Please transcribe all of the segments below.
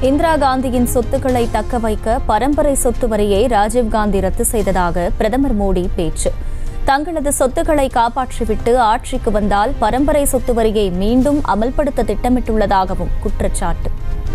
இந்திரா காந்தியின் சொத்துக்களை தக்க வைக்க பரம்பரை சொத்து வரியை ராஜீவ்காந்தி ரத்து செய்ததாக பிரதமர் மோடி பேச்சு தங்களது சொத்துக்களை காப்பாற்றிவிட்டு ஆட்சிக்கு வந்தால் பரம்பரை சொத்து வரியை மீண்டும் அமல்படுத்த திட்டமிட்டுள்ளதாகவும் குற்றச்சாட்டு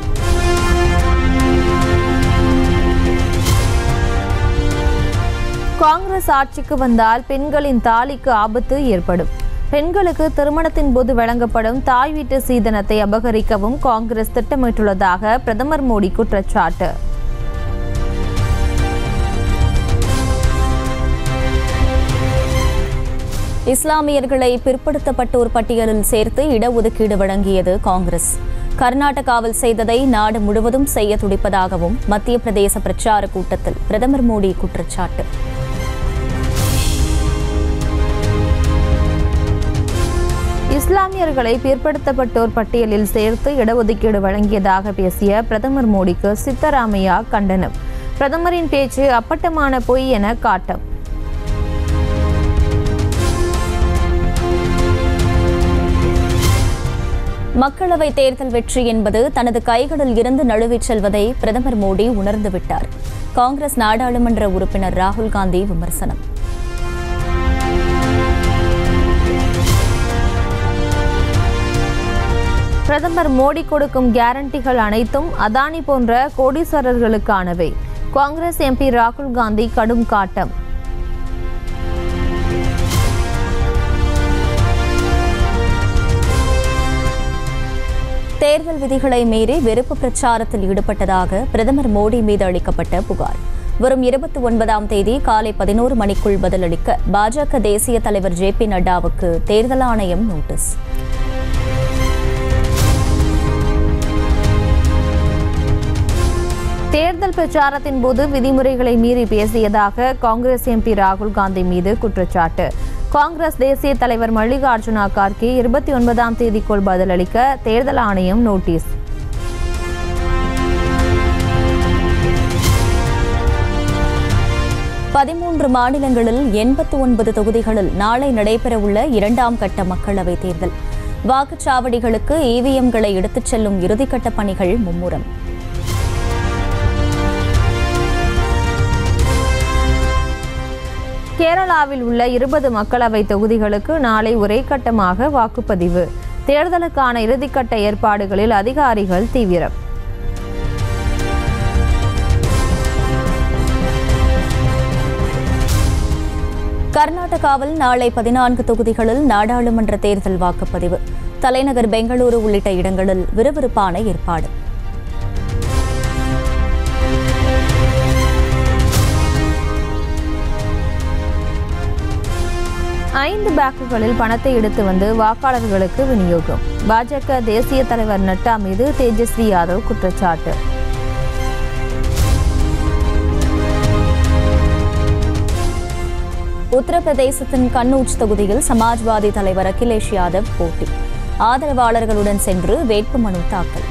காங்கிரஸ் ஆட்சிக்கு வந்தால் பெண்களின் தாலிக்கு ஆபத்து ஏற்படும் பெண்களுக்கு திருமணத்தின் போது வழங்கப்படும் தாய் வீட்டு சீதனத்தை அபகரிக்கவும் காங்கிரஸ் திட்டமிட்டுள்ளதாக பிரதமர் மோடி குற்றச்சாட்டு இஸ்லாமியர்களை பிற்படுத்தப்பட்டோர் பட்டியலில் சேர்த்து இடஒதுக்கீடு வழங்கியது காங்கிரஸ் கர்நாடகாவில் செய்ததை நாடு முழுவதும் செய்ய துடிப்பதாகவும் மத்திய பிரதேச பிரச்சார கூட்டத்தில் பிரதமர் மோடி குற்றச்சாட்டு இஸ்லாமியர்களை பிற்படுத்தப்பட்டோர் பட்டியலில் சேர்த்து இடஒதுக்கீடு வழங்கியதாக பேசிய பிரதமர் மோடிக்கு சித்தராமையா கண்டனம் பிரதமரின் பேச்சு அப்பட்டமான பொய் என காட்டம் மக்களவை தேர்தல் வெற்றி என்பது தனது கைகளில் இருந்து நழுவிச் செல்வதை பிரதமர் மோடி உணர்ந்துவிட்டார் காங்கிரஸ் நாடாளுமன்ற உறுப்பினர் ராகுல் காந்தி விமர்சனம் பிரதமர் மோடி கொடுக்கும் கேரண்டிகள் அனைத்தும் அதானி போன்ற கோடீஸ்வரர்களுக்கானவை காங்கிரஸ் எம்பி ராகுல் காந்தி கடும் காட்டம் தேர்தல் விதிகளை மீறி வெறுப்பு பிரச்சாரத்தில் ஈடுபட்டதாக பிரதமர் மோடி மீது அளிக்கப்பட்ட புகார் வரும் இருபத்தி ஒன்பதாம் தேதி காலை பதினோரு மணிக்குள் பதிலளிக்க பாஜக தேசிய தலைவர் ஜே பி நட்டாவுக்கு தேர்தல் ஆணையம் நோட்டீஸ் தேர்தல் பிரச்சாரத்தின் போது விதிமுறைகளை மீறி பேசியதாக காங்கிரஸ் எம்பி ராகுல் காந்தி மீது குற்றச்சாட்டு காங்கிரஸ் தேசிய தலைவர் மல்லிகார்ஜுனா கார்கே இருபத்தி ஒன்பதாம் தேதிக்குள் பதிலளிக்க தேர்தல் ஆணையம் நோட்டீஸ் பதிமூன்று மாநிலங்களில் எண்பத்து ஒன்பது தொகுதிகளில் நாளை நடைபெறவுள்ள இரண்டாம் கட்ட மக்களவைத் தேர்தல் வாக்குச்சாவடிகளுக்கு இவிஎம்களை எடுத்துச் செல்லும் இறுதிக்கட்ட பணிகள் மும்முரம் கேரளாவில் உள்ள இருபது மக்களவை தொகுதிகளுக்கு நாளை ஒரே கட்டமாக வாக்குப்பதிவு தேர்தலுக்கான இறுதிக்கட்ட ஏற்பாடுகளில் அதிகாரிகள் தீவிரம் கர்நாடகாவில் நாளை பதினான்கு தொகுதிகளில் நாடாளுமன்ற தேர்தல் வாக்குப்பதிவு தலைநகர் பெங்களூரு உள்ளிட்ட இடங்களில் விறுவிறுப்பான ஏற்பாடு ஐந்து பேக்குகளில் பணத்தை எடுத்து வந்து வாக்காளர்களுக்கு விநியோகம் பாஜக தேசிய தலைவர் நட்டா மீது தேஜஸ்வி யாதவ் குற்றச்சாட்டு உத்தரப்பிரதேசத்தின் கன்னூஜ் தொகுதியில் சமாஜ்வாதி தலைவர் அகிலேஷ் யாதவ் போட்டி ஆதரவாளர்களுடன் சென்று வேட்புமனு தாக்கல்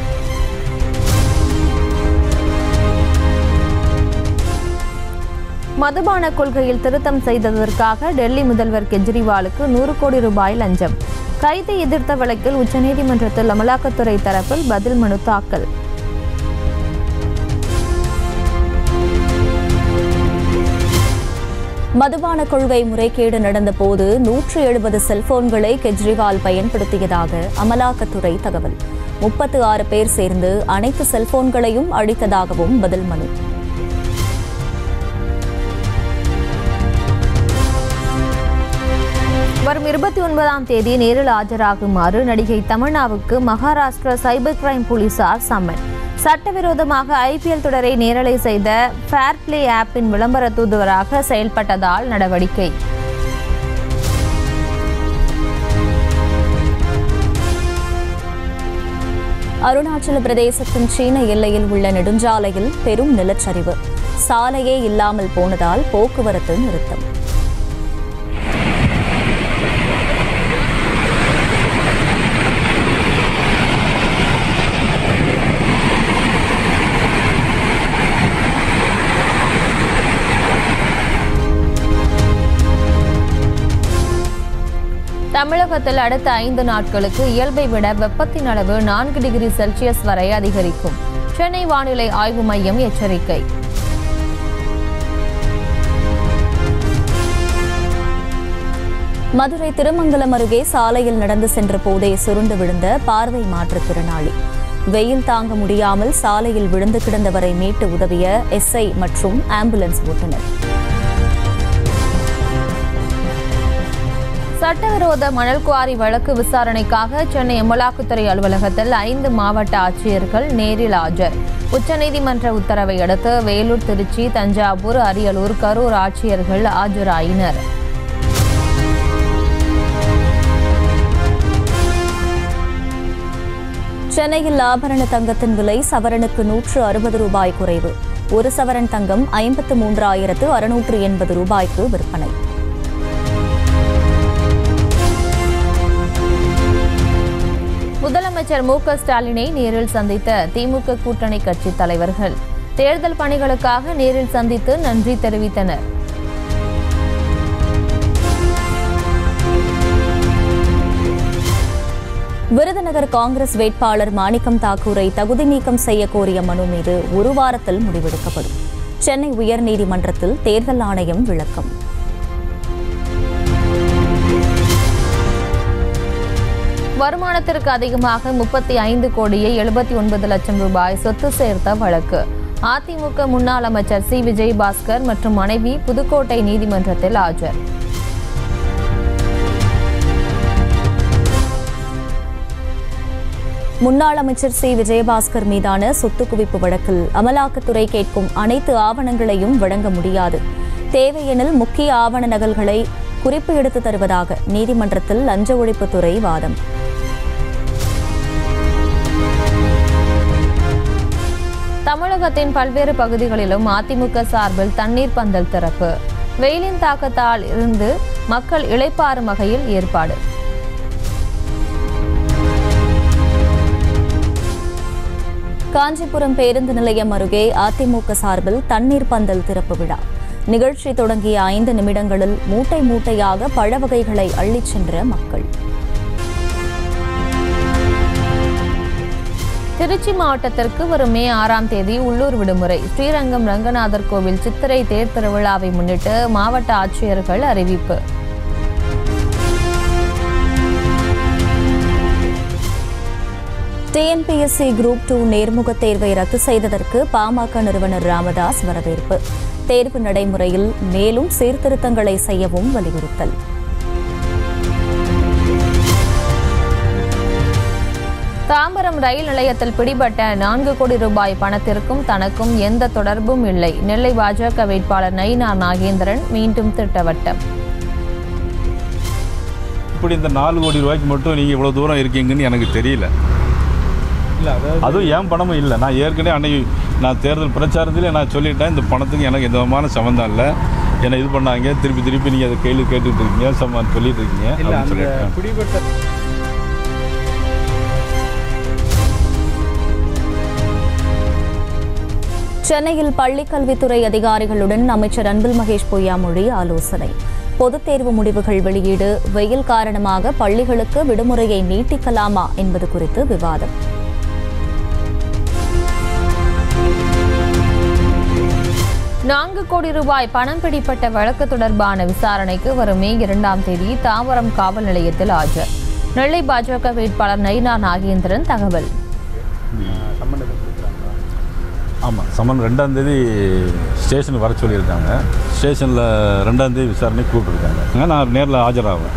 மதுபான கொள்கையில் திருத்தம் செய்ததற்காக டெல்லி முதல்வர் கெஜ்ரிவாலுக்கு நூறு கோடி ரூபாய் லஞ்சம் கைதை எதிர்த்த வழக்கில் உச்சநீதிமன்றத்தில் அமலாக்கத்துறை தரப்பில் பதில் மனு தாக்கல் மதுபான கொள்கை முறைகேடு நடந்தபோது நூற்று எழுபது செல்போன்களை கெஜ்ரிவால் பயன்படுத்தியதாக அமலாக்கத்துறை தகவல் முப்பத்து ஆறு பேர் சேர்ந்து அனைத்து செல்போன்களையும் அழித்ததாகவும் பதில் மனு வரும் இருபத்தி ஒன்பதாம் தேதி நேரில் ஆஜராகுமாறு நடிகை தமன்னாவுக்கு மகாராஷ்டிரா சைபர் கிரைம் போலீசார் சம்மன் சட்டவிரோதமாக ஐபிஎல் தொடரை நேரலை செய்த ஃபேர் பிளே ஆப்பின் விளம்பர தூதுவராக செயல்பட்டதால் நடவடிக்கை அருணாச்சல பிரதேசத்தின் சீன எல்லையில் உள்ள நெடுஞ்சாலையில் பெரும் நிலச்சரிவு சாலையே இல்லாமல் போனதால் போக்குவரத்து நிறுத்தம் தமிழகத்தில் அடுத்த ஐந்து நாட்களுக்கு இயல்பை விட வெப்பத்தின் அளவு நான்கு டிகிரி செல்சியஸ் வரை அதிகரிக்கும் சென்னை வானிலை ஆய்வு மையம் எச்சரிக்கை மதுரை திருமங்கலம் அருகே சாலையில் நடந்து சென்ற போதே சுருண்டு விழுந்த பார்வை மாற்றுத்திறனாளி வெயில் தாங்க முடியாமல் சாலையில் விழுந்து கிடந்தவரை மீட்டு உதவிய எஸ்ஐ மற்றும் ஆம்புலன்ஸ் ஓட்டுநர் சட்டவிரோத மணல் குவாரி வழக்கு விசாரணைக்காக சென்னை அமலாக்கத்துறை அலுவலகத்தில் ஐந்து மாவட்ட ஆட்சியர்கள் நேரில் ஆஜர் உச்சநீதிமன்ற உத்தரவை அடுத்து வேலூர் திருச்சி தஞ்சாவூர் அரியலூர் கரூர் ஆட்சியர்கள் ஆஜராயினர் சென்னையில் ஆபரண தங்கத்தின் விலை சவரனுக்கு நூற்று அறுபது ரூபாய் குறைவு ஒரு சவரன் தங்கம் ஐம்பத்து மூன்றாயிரத்து அறுநூற்று எண்பது ரூபாய்க்கு விற்பனை முதலமைச்சர் மு க ஸ்டாலினை நேரில் சந்தித்த திமுக கூட்டணி கட்சி தலைவர்கள் தேர்தல் பணிகளுக்காக நேரில் சந்தித்து நன்றி தெரிவித்தனர் விருதுநகர் காங்கிரஸ் வேட்பாளர் மாணிக்கம் தாக்கூரை தகுதி நீக்கம் செய்ய கோரிய மனு மீது ஒரு வாரத்தில் முடிவெடுக்கப்படும் சென்னை உயர்நீதிமன்றத்தில் தேர்தல் ஆணையம் விளக்கம் வருமானத்திற்கு அதிகமாக முப்பத்தி ஐந்து கோடியே எழுபத்தி ஒன்பது லட்சம் ரூபாய் சொத்து சேர்த்த வழக்கு அதிமுக முன்னாள் அமைச்சர் சி விஜயபாஸ்கர் மற்றும் மனைவி புதுக்கோட்டை நீதிமன்றத்தில் ஆஜர் முன்னாள் அமைச்சர் சி விஜயபாஸ்கர் மீதான சொத்து குவிப்பு வழக்கில் அமலாக்கத்துறை கேட்கும் அனைத்து ஆவணங்களையும் வழங்க முடியாது தேவையெனில் முக்கிய ஆவண நகல்களை குறிப்பு எடுத்து தருவதாக நீதிமன்றத்தில் லஞ்ச ஒழிப்புத்துறை வாதம் தமிழகத்தின் பல்வேறு பகுதிகளிலும் அதிமுக சார்பில் தண்ணீர் பந்தல் திறப்பு வெயிலின் தாக்கத்தால் இருந்து மக்கள் இளைப்பாறும் வகையில் ஏற்பாடு காஞ்சிபுரம் பேருந்து நிலையம் அருகே அதிமுக சார்பில் தண்ணீர் பந்தல் திறப்பு விழா நிகழ்ச்சி தொடங்கிய ஐந்து நிமிடங்களில் மூட்டை மூட்டையாக பழ வகைகளை அள்ளிச் சென்ற மக்கள் திருச்சி மாவட்டத்திற்கு வரும் மே ஆறாம் தேதி உள்ளூர் விடுமுறை ஸ்ரீரங்கம் ரங்கநாதர் கோவில் சித்திரை தேர் திருவிழாவை முன்னிட்டு மாவட்ட ஆட்சியர்கள் அறிவிப்பு டிஎன்பிஎஸ்சி குரூப் டூ நேர்முகத் தேர்வை ரத்து செய்ததற்கு பாமக நிறுவனர் ராமதாஸ் வரவேற்பு தேர்வு நடைமுறையில் மேலும் சீர்திருத்தங்களை செய்யவும் வலியுறுத்தல் தாம்பரம் ரயில் நிலையத்தில் பிடிபட்ட நான்கு கோடி ரூபாய் பணத்திற்கும் தனக்கும் எந்த தொடர்பும் இல்லை நெல்லை பாஜக வேட்பாளர் நயினா நாகேந்திரன் மீண்டும் திட்டவட்டம் இப்படி இந்த நாலு கோடி ரூபாய்க்கு மட்டும் நீங்கள் இவ்வளோ தூரம் இருக்கீங்கன்னு எனக்கு தெரியல இல்லை அதாவது அதுவும் ஏன் பணமும் இல்லை நான் ஏற்கனவே அன்னைக்கு நான் தேர்தல் பிரச்சாரத்திலே நான் சொல்லிட்டேன் இந்த பணத்துக்கு எனக்கு எந்த விதமான சம்மந்தம் இல்லை என்னை இது பண்ணாங்க திருப்பி திருப்பி நீங்கள் அதை கேள்வி கேட்டுட்டு இருக்கீங்க சம்ம சொல்லிட்டு இருக்கீங்க இல்லை அப்படின்னு அந்த சொல்லிட்டேன் பிடிபட்ட சென்னையில் பள்ளிக் கல்வித்துறை அதிகாரிகளுடன் அமைச்சர் அன்பில் மகேஷ் பொய்யாமொழி ஆலோசனை பொதுத் தேர்வு முடிவுகள் வெளியீடு வெயில் காரணமாக பள்ளிகளுக்கு விடுமுறையை நீட்டிக்கலாமா என்பது குறித்து விவாதம் நான்கு கோடி ரூபாய் பணம் பிடிப்பட்ட வழக்கு தொடர்பான விசாரணைக்கு வரும் மே இரண்டாம் தேதி தாம்பரம் காவல் நிலையத்தில் ஆஜர் நெல்லை பாஜக வேட்பாளர் நயினா நாகேந்திரன் தகவல் சம்மந்தத்தை கொடுக்குறாங்களா ஆமாம் சம்மன் ரெண்டாம் தேதி ஸ்டேஷனுக்கு வர சொல்லியிருக்காங்க ஸ்டேஷனில் ரெண்டாம் தேதி விசாரணை கூப்பிட்டுருக்காங்க நான் நேரில் ஆஜராவேன்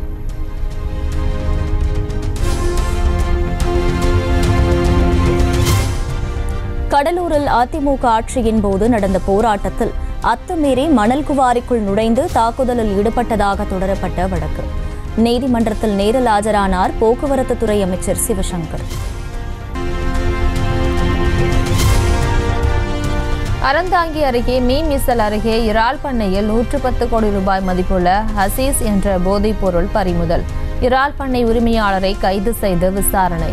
கடலூரில் அதிமுக ஆட்சியின் போது நடந்த போராட்டத்தில் அத்துமீறி மணல் குவாரிக்குள் நுழைந்து தாக்குதலில் ஈடுபட்டதாக தொடரப்பட்ட வழக்கு நீதிமன்றத்தில் நேரில் ஆஜரானார் போக்குவரத்து துறை அமைச்சர் சிவசங்கர் அறந்தாங்கி அருகே மீன்மிசல் அருகே இறால் பண்ணையில் நூற்று பத்து கோடி ரூபாய் மதிப்புள்ள ஹசீஸ் என்ற போதைப் பொருள் பறிமுதல் இறால் பண்ணை உரிமையாளரை கைது செய்து விசாரணை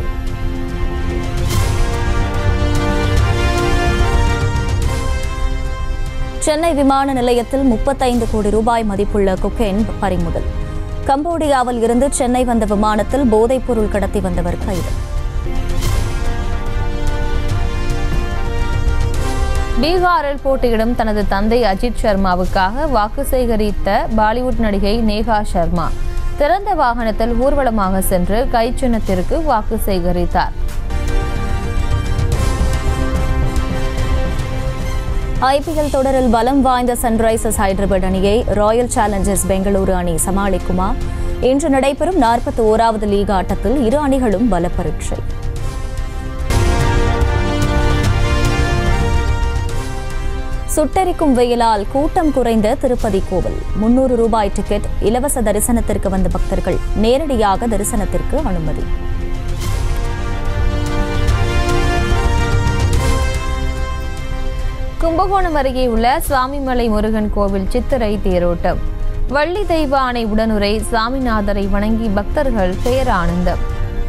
சென்னை விமான நிலையத்தில் முப்பத்தைந்து கோடி ரூபாய் மதிப்புள்ள கொக்கைன் பறிமுதல் கம்போடியாவில் இருந்து சென்னை வந்த விமானத்தில் போதைப் பொருள் கடத்தி வந்தவர் கைது பீகாரில் போட்டியிடும் தனது தந்தை அஜித் சர்மாவுக்காக வாக்கு சேகரித்த பாலிவுட் நடிகை நேஹா சர்மா திறந்த வாகனத்தில் ஊர்வலமாக சென்று கைச்சின்னத்திற்கு வாக்கு சேகரித்தார் ஐபிஎல் தொடரில் பலம் வாய்ந்த சன்ரைசர்ஸ் ஹைதராபாத் அணியை ராயல் சேலஞ்சர்ஸ் பெங்களூரு அணி சமாளிக்குமா இன்று நடைபெறும் நாற்பத்தி ஓராவது லீக் ஆட்டத்தில் இரு அணிகளும் பல பரீட்சை சுட்டெரிக்கும் வெயிலால் கூட்டம் குறைந்த திருப்பதி கோவில் முன்னூறு ரூபாய் டிக்கெட் இலவச தரிசனத்திற்கு வந்த பக்தர்கள் நேரடியாக தரிசனத்திற்கு அனுமதி கும்பகோணம் அருகே உள்ள சுவாமிமலை முருகன் கோவில் சித்திரை தேரோட்டம் வள்ளி தெய்வ ஆணை உடனுரை சாமிநாதரை வணங்கி பக்தர்கள் பேரானந்தம்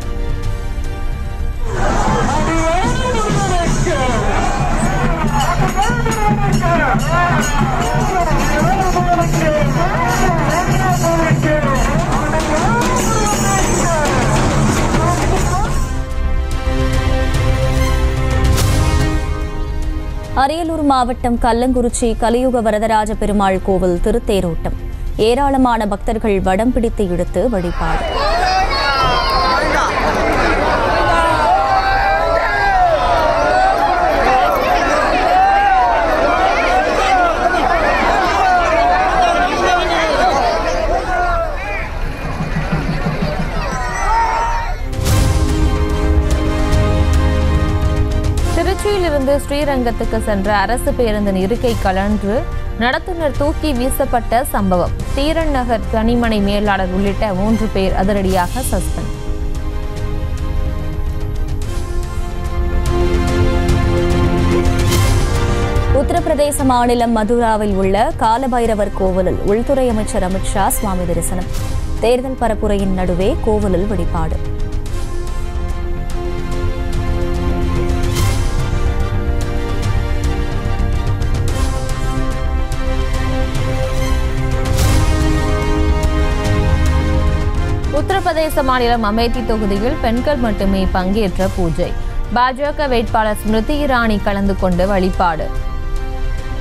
அரியலூர் மாவட்டம் கல்லங்குறிச்சி கலியுக வரதராஜ பெருமாள் கோவில் திருத்தேரோட்டம் ஏராளமான பக்தர்கள் வடம் பிடித்து இழுத்து வழிபாடு திருச்சியிலிருந்து ஸ்ரீரங்கத்துக்கு சென்ற அரசு பேருந்தின் இருக்கை கலன்று நடத்துனர் தூக்கி வீசப்பட்ட சம்பவம் தீரன் நகர் தனிமனை மேலாளர் உள்ளிட்ட மூன்று பேர் அதிரடியாக சஸ்பெண்ட் உத்தரப்பிரதேச மாநிலம் மதுராவில் உள்ள காலபைரவர் கோவிலில் உள்துறை அமைச்சர் அமித்ஷா சுவாமி தரிசனம் தேர்தல் பரப்புரையின் நடுவே கோவிலில் வழிபாடு உத்தரப்பிரதேச மாநிலம் அமேதி தொகுதியில் பெண்கள் மட்டுமே பங்கேற்ற பூஜை பாஜக வேட்பாளர் ஸ்மிருதி இரானி கலந்து கொண்டு வழிபாடு